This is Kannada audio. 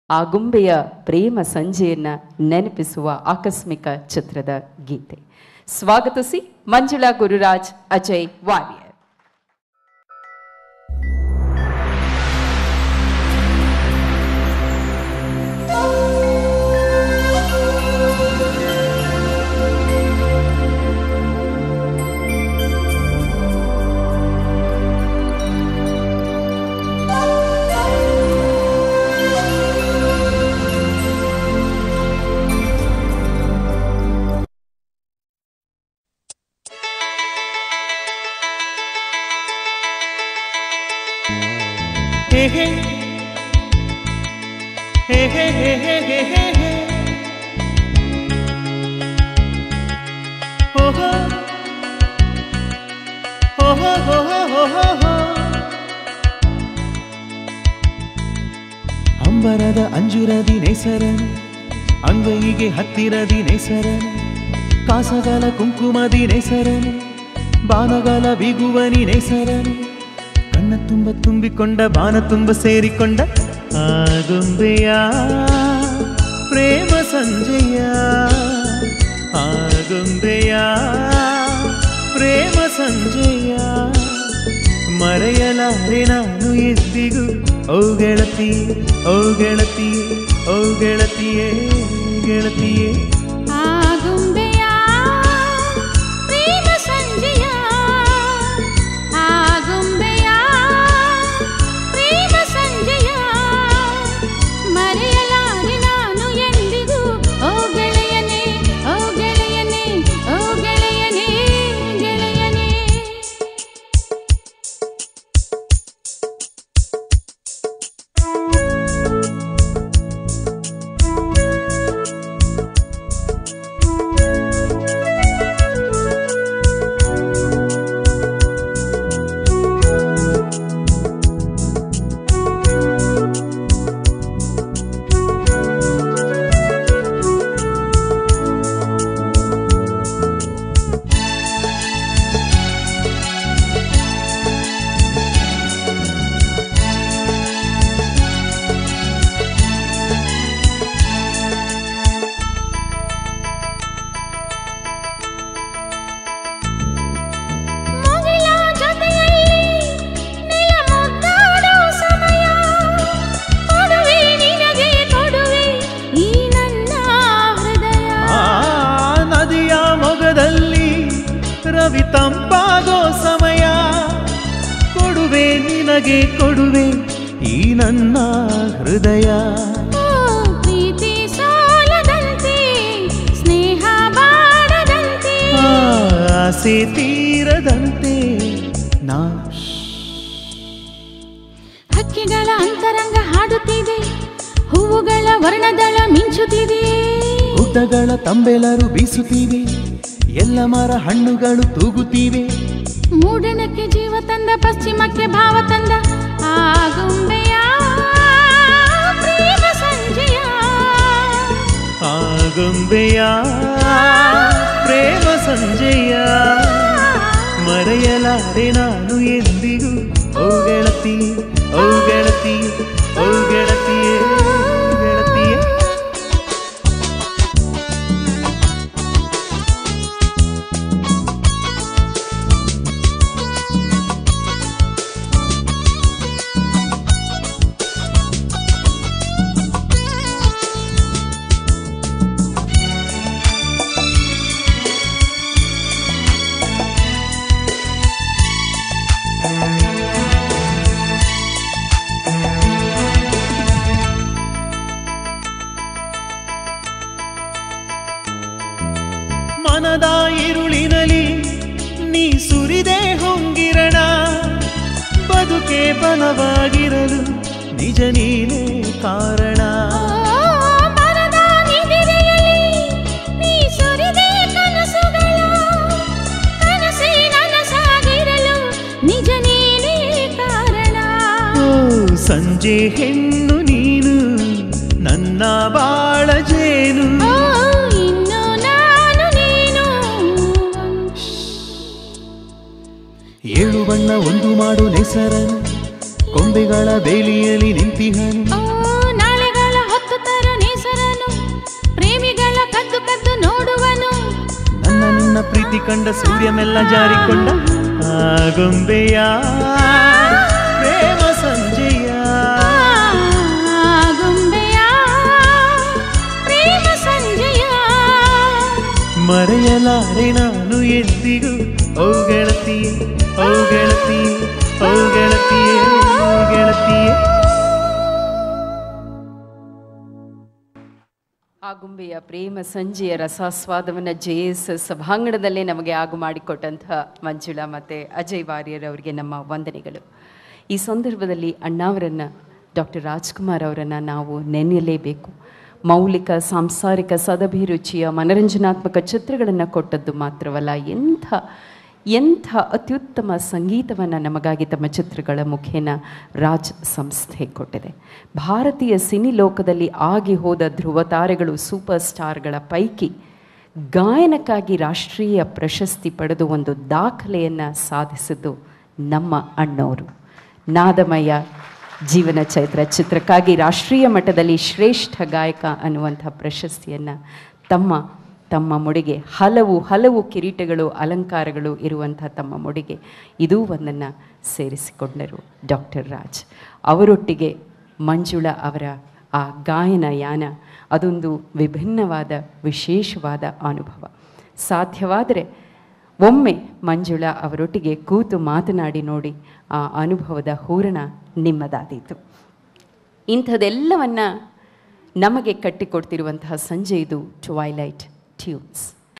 ಆಗುಂಬೆಯ ಪ್ರೇಮ ಸಂಜೆಯನ್ನ ನೆನಪಿಸುವ ಆಕಸ್ಮಿಕ ಚಿತ್ರದ ಗೀತೆ ಸ್ವಾಗತಿಸಿ ಮಂಜುಳಾ ಗುರುರಾಜ್ ಅಜಯ್ ವಾರಿಯರ್ ಹೇ ಹೇ ಹೇ ಹೇ ಹೇ ಹೇ ಹೇ ಹೇ ಹೇ ಓಹೋ ಓಹೋ ಓಹೋ ಓಹೋ ಓಹೋ ಅಂಬರದ ಅಂಜುರದಿ ನೆಸರನು ಅಂಗೈಗೆ ಹತ್ತಿರದಿ ನೆಸರನು ಕಾಸಗಲ ಕುಂಕುಮದಿ ನೆಸರನು ಬಾನಗಲ ಬಿಗುವನಿ ನೆಸರನು ಕಣ್ಣ ತುಂಬ ತುಂಬಿಕೊಂಡ ಬಾನ ತುಂಬ ಸೇರಿಕೊಂಡ ಆಗುಂಬೆಯ ಪ್ರೇಮ ಸಂಜೆಯ ಆಗುಂಬೆಯ ಪ್ರೇಮ ಸಂಜೆಯ ಮರೆಯಲಾರೆ ನಾನು ಎಂದಿಗೂ ಓ ಗೆಳತಿ ಓ ಗೆಳತಿ ಓ ಗೆಳತಿಯೇ ಗೆಳತಿಯೇ ಆಗುಂಬೆಯ ಪ್ರೇಮ ಸಂಜೆಯ ಆಗುಂಬೆಯ ಪ್ರೇಮ ಸಂಜೆಯ ಮರೆಯಲಾರೆ ನಾನು ಎಂದಿಗೂ ಓ ಗೆಳೆಯನೇ ಓ ಗೆಳೆಯನೇ ಓ ಗೆಳೆಯನೇ ಗೆಳೆಯನೇ ಮುಗಿಲ ಜೊತೆಯಲ್ಲಿ ನೆಲ ಮುದ್ದಾಡೋ ಸಮಯ ಕೊಡುವೆ ನಿನಗೆ ಕೊಡುವೆ ಈ ನನ್ನ ಹೃದಯ ಆ ನದಿಯ ಮೊಗದಲ್ಲಿ ರವಿ ತಂಪಾಗೋ ಸಮಯ ಕೊಡುವೆ ನಿನಗೆ ಕೊಡುವೆ ಈ ನನ್ನ ಹೃದಯ ಓ ಪ್ರೀತಿ ಸಾಲದಂತೆ ಸ್ನೇಹ ಬಾಡದಂತೆ ಆ ಆಸೆ ತೀರದಂತೆ ನಾ ಹಕ್ಕಿಗಳ ಅಂತರಂಗ ಹಾಡುತ್ತಿದೆ ಹೂವುಗಳ ವರ್ಣದಳ ಮಿಂಚುತ್ತಿದೆ ಗುಡ್ಡಗಳ ತಂಬೆಲರು ಬೀಸುತ್ತಿವೆ ಎಲ್ಲ ಮರ ಹಣ್ಣುಗಳು ತೂಗುತ್ತಿವೆ ಮೂಡಣಕ್ಕೆ ಜೀವ ತಂದ ಪಶ್ಚಿಮಕ್ಕೆ ಭಾವ ತಂದ ಆಗುಂಬೆಯ ಪ್ರೇಮ ಸಂಜೆಯ ಆಗುಂಬೆಯ ಪ್ರೇಮ ಸಂಜೆಯ ಮರೆಯಲಾರೆ ನಾನು ಎಂದಿಗೂ ಓ ಗೆಳತಿ ಓ ಗೆಳತಿ ಓ ಗೆಳತಿಯೇ ಗೆಳತಿಯೇ ಮನದ ಇರುಳಿನಲಿ ನೀ ಸುರಿದೆ ಹೊಂಗಿರಣ ಬದುಕೆ ಬಲವಾಗಿರಲು ನಿಜ ನೀನೇ ಕಾರಣ ಓ ಮರದ ನಿದಿರೆಯಲ್ಲಿ ನೀ ಸುರಿದೆ ಕನಸುಗಳ ಕನಸೇ ನನಸಾಗಿರಲು ನಿಜ ನೀನೇ ಕಾರಣ ಓ ಸಂಜೆ ಹೆಣ್ಣು ನೀನು ನನ್ನ ಬಾಳ ಜೇನು ಓ ಇನ್ನು ನಾನು ನೀನು ಏಳು ಬಣ್ಣ ಒಂದು ಮಾಡು ನೆಸರನು ಕೊಂಬೆಗಳ ಬೇಲಿಯಲ್ಲಿ ನಿಂತಿಹನು ಓ ನಾಳೆಗಳ ಹೊತ್ತು ಕಂಡ ಸೂರ್ಯ ಮೆಲ್ಲ ಜಾರಿಕೊಂಡ ಆಗೊಂಬೆಯ ಪ್ರೇಮ ಸಂಜೆಯ ಗೊಂಬೆಯ ಪ್ರೇಮ ಸಂಜಯ ಮರೆಯಲಾರೆ ನಾನು ಎಂದಿಗೂ ಓ ಗೆಳತಿಯೇ ಓ ಗೆಳತಿಯೇ ಓ ಗೆಳತಿಯೇ ಓ ಗೆಳತಿಯೇ ಆಗುಂಬೆಯ ಪ್ರೇಮ ಸಂಜೆಯ ರಸಾಸ್ವಾದವನ್ನು ಜೆ ಎಸ್ ಸಭಾಂಗಣದಲ್ಲೇ ನಮಗೆ ಆಗು ಮಾಡಿಕೊಟ್ಟಂತಹ ಮಂಜುಳಾ ಮತ್ತು ಅಜಯ್ ವಾರಿಯರ್ ಅವರಿಗೆ ನಮ್ಮ ವಂದನೆಗಳು ಈ ಸಂದರ್ಭದಲ್ಲಿ ಅಣ್ಣಾವರನ್ನು ಡಾಕ್ಟರ್ ರಾಜ್ಕುಮಾರ್ ಅವರನ್ನು ನಾವು ನೆನೆಯಲೇಬೇಕು ಮೌಲಿಕ ಸಾಂಸಾರಿಕ ಸದಭಿರುಚಿಯ ಮನರಂಜನಾತ್ಮಕ ಚಿತ್ರಗಳನ್ನು ಕೊಟ್ಟದ್ದು ಮಾತ್ರವಲ್ಲ ಎಂಥ ಎಂಥ ಅತ್ಯುತ್ತಮ ಸಂಗೀತವನ್ನು ನಮಗಾಗಿ ತಮ್ಮ ಚಿತ್ರಗಳ ಮುಖೇನ ರಾಜ್ ಸಂಸ್ಥೆ ಕೊಟ್ಟಿದೆ ಭಾರತೀಯ ಸಿನಿ ಲೋಕದಲ್ಲಿ ಆಗಿ ಹೋದ ಧ್ರುವ ತಾರೆಗಳು ಸೂಪರ್ ಸ್ಟಾರ್ಗಳ ಪೈಕಿ ಗಾಯನಕ್ಕಾಗಿ ರಾಷ್ಟ್ರೀಯ ಪ್ರಶಸ್ತಿ ಪಡೆದು ಒಂದು ದಾಖಲೆಯನ್ನು ಸಾಧಿಸಿದ್ದು ನಮ್ಮ ಅಣ್ಣವರು ನಾದಮಯ ಜೀವನ ಚೈತ್ರ ಚಿತ್ರಕ್ಕಾಗಿ ರಾಷ್ಟ್ರೀಯ ಮಟ್ಟದಲ್ಲಿ ಶ್ರೇಷ್ಠ ಗಾಯಕ ಅನ್ನುವಂಥ ಪ್ರಶಸ್ತಿಯನ್ನು ತಮ್ಮ ತಮ್ಮ ಮುಡಿಗೆ ಹಲವು ಹಲವು ಕಿರೀಟಗಳು ಅಲಂಕಾರಗಳು ಇರುವಂಥ ತಮ್ಮ ಮುಡಿಗೆ ಇದೂ ಒಂದನ್ನು ಸೇರಿಸಿಕೊಂಡರು ಡಾಕ್ಟರ್ ರಾಜ್ ಅವರೊಟ್ಟಿಗೆ ಮಂಜುಳಾ ಅವರ ಆ ಗಾಯನ ಯಾನ ಅದೊಂದು ವಿಭಿನ್ನವಾದ ವಿಶೇಷವಾದ ಅನುಭವ ಸಾಧ್ಯವಾದರೆ ಒಮ್ಮೆ ಮಂಜುಳಾ ಅವರೊಟ್ಟಿಗೆ ಕೂತು ಮಾತನಾಡಿ ನೋಡಿ ಆ ಅನುಭವದ ಹೂರಣ ನಿಮ್ಮದಾದೀತು ಇಂಥದ್ದೆಲ್ಲವನ್ನ ನಮಗೆ ಕಟ್ಟಿಕೊಡ್ತಿರುವಂತಹ ಸಂಜೆ ಇದು ಟ್ವೈಲೈಟ್ ಟ್ಯೂನ್ಸ್